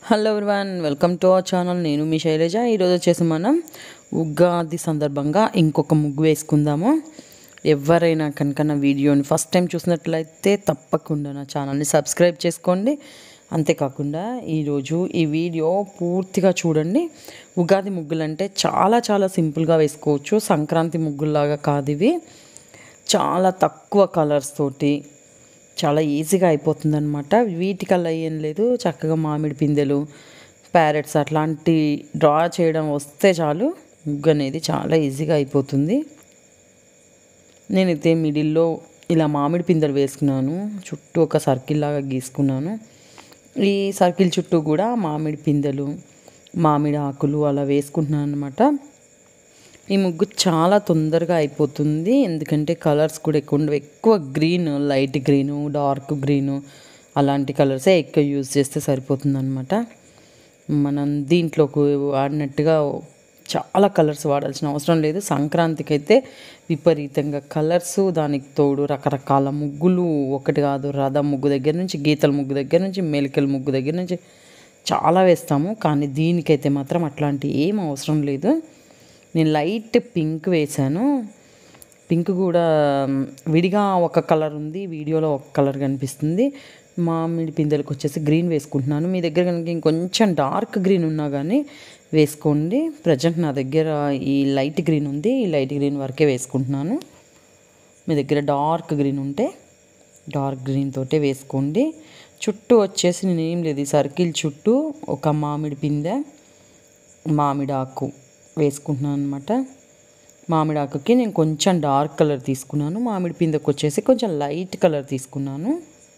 hello everyone welcome to our channel నేను మీ శైలజ ఈరోజు వచ్చేసి మనం ఉగాది సందర్భంగా ఇంకొక ముగ్గు వేసుకుందాము ఎవరైనా కనుక నా వీడియోని ఫస్ట్ టైం చూసినట్లయితే తప్పకుండా నా ఛానల్ని సబ్స్క్రైబ్ చేసుకోండి అంతేకాకుండా ఈరోజు ఈ వీడియో పూర్తిగా చూడండి ఉగాది ముగ్గులు అంటే చాలా చాలా సింపుల్గా వేసుకోవచ్చు సంక్రాంతి ముగ్గుల్లాగా కాదు ఇవి చాలా తక్కువ కలర్స్ తోటి చాలా ఈజీగా అయిపోతుంది అనమాట వీటికల్లా ఏం లేదు చక్కగా మామిడి పిందెలు ప్యారెట్స్ అట్లాంటి డ్రా చేయడం వస్తే చాలు ముగ్గు అనేది చాలా ఈజీగా అయిపోతుంది నేనైతే మిడిల్లో ఇలా మామిడి పిందెలు వేసుకున్నాను చుట్టూ ఒక సర్కిల్ లాగా గీసుకున్నాను ఈ సర్కిల్ చుట్టూ కూడా మామిడి పిందెలు మామిడి ఆకులు అలా వేసుకుంటున్నాను అనమాట ఈ ముగ్గు చాలా తొందరగా అయిపోతుంది ఎందుకంటే కలర్స్ కూడా ఎక్కువ ఉండవు ఎక్కువ green light green dark green అలాంటి కలర్సే ఎక్కువ యూజ్ చేస్తే సరిపోతుంది అనమాట మనం దీంట్లోకి వాడినట్టుగా చాలా కలర్స్ వాడాల్సిన అవసరం లేదు సంక్రాంతికి అయితే విపరీతంగా కలర్స్ దానికి తోడు రకరకాల ముగ్గులు ఒకటి కాదు రథం ముగ్గు దగ్గర నుంచి గీతల ముగ్గు దగ్గర నుంచి మెలికల ముగ్గు దగ్గర నుంచి చాలా వేస్తాము కానీ దీనికైతే మాత్రం అట్లాంటి ఏం అవసరం లేదు నేను లైట్ పింక్ వేశాను పింక్ కూడా మ్, విడిగా ఒక కలర్ ఉంది వీడియోలో ఒక కలర్ కనిపిస్తుంది మామిడి పిందెలకు వచ్చేసి గ్రీన్ వేసుకుంటున్నాను మీ దగ్గర కనుక ఇంకొంచెం డార్క్ గ్రీన్ ఉన్నా కానీ వేసుకోండి ప్రజెంట్ నా దగ్గర ఈ లైట్ గ్రీన్ ఉంది ఈ లైట్ గ్రీన్ వరకే వేసుకుంటున్నాను మీ దగ్గర డార్క్ గ్రీన్ ఉంటే డార్క్ గ్రీన్ తోటే వేసుకోండి చుట్టూ వచ్చేసి నేను ఏం లేదు ఈ సర్కిల్ చుట్టూ ఒక మామిడి పిందె మామిడి ఆకు వేసుకుంటున్నాను అనమాట మామిడి ఆకుకి నేను కొంచెం డార్క్ కలర్ తీసుకున్నాను మామిడి పిందెకి వచ్చేసి కొంచెం లైట్ కలర్ తీసుకున్నాను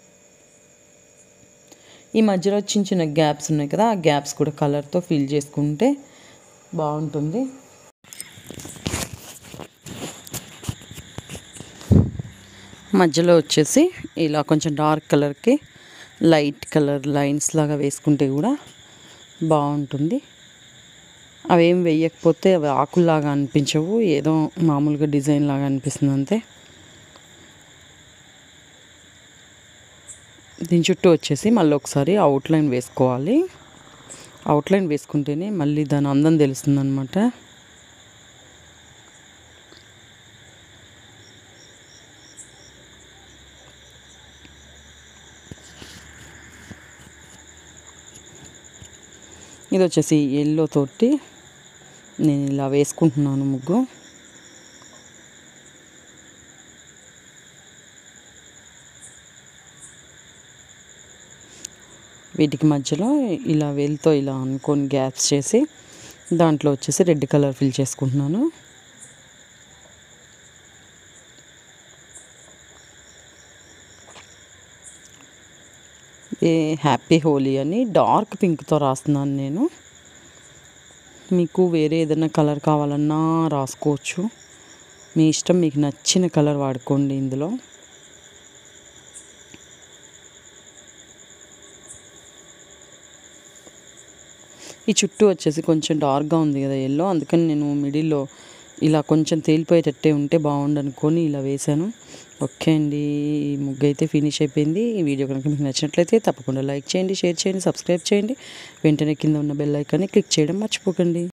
ఈ మధ్యలో చిన్న చిన్న గ్యాప్స్ ఉన్నాయి కదా ఆ గ్యాప్స్ కూడా కలర్తో ఫిల్ చేసుకుంటే బాగుంటుంది మధ్యలో వచ్చేసి ఇలా కొంచెం డార్క్ కలర్కి లైట్ కలర్ లైన్స్ లాగా వేసుకుంటే కూడా బాగుంటుంది అవేం వేయకపోతే అవి ఆకుల్లాగా అనిపించవు ఏదో మామూలుగా డిజైన్ లాగా అనిపిస్తుంది అంతే దీని చుట్టూ వచ్చేసి మళ్ళీ ఒకసారి అవుట్లైన్ వేసుకోవాలి అవుట్లైన్ వేసుకుంటేనే మళ్ళీ దాని అందం తెలుస్తుంది అనమాట ఇది వచ్చేసి ఎల్లో తోటి నేను ఇలా వేసుకుంటున్నాను ముగ్గు వీటికి మధ్యలో ఇలా వేలుతో ఇలా అనుకొని గ్యాప్స్ చేసి దాంట్లో వచ్చేసి రెడ్ కలర్ ఫిల్ చేసుకుంటున్నాను ఏ హ్యాపీ హోలీ అని డార్క్ పింక్తో రాస్తున్నాను నేను మీకు వేరే ఏదైనా కలర్ కావాలన్నా రాసుకోవచ్చు మీ ఇష్టం మీకు నచ్చిన కలర్ వాడుకోండి ఇందులో ఈ చుట్టూ వచ్చేసి కొంచెం డార్క్గా ఉంది కదా ఎల్లో అందుకని నేను మిడిల్లో ఇలా కొంచెం తేలిపోయేటట్టే ఉంటే బాగుండు అనుకొని ఇలా వేశాను ఓకే అండి ఈ ముగ్గు అయితే ఫినిష్ అయిపోయింది ఈ వీడియో కనుక మీకు నచ్చినట్లయితే తప్పకుండా లైక్ చేయండి షేర్ చేయండి సబ్స్క్రైబ్ చేయండి వెంటనే కింద ఉన్న బెల్ ఐకాన్ని క్లిక్ చేయడం మర్చిపోకండి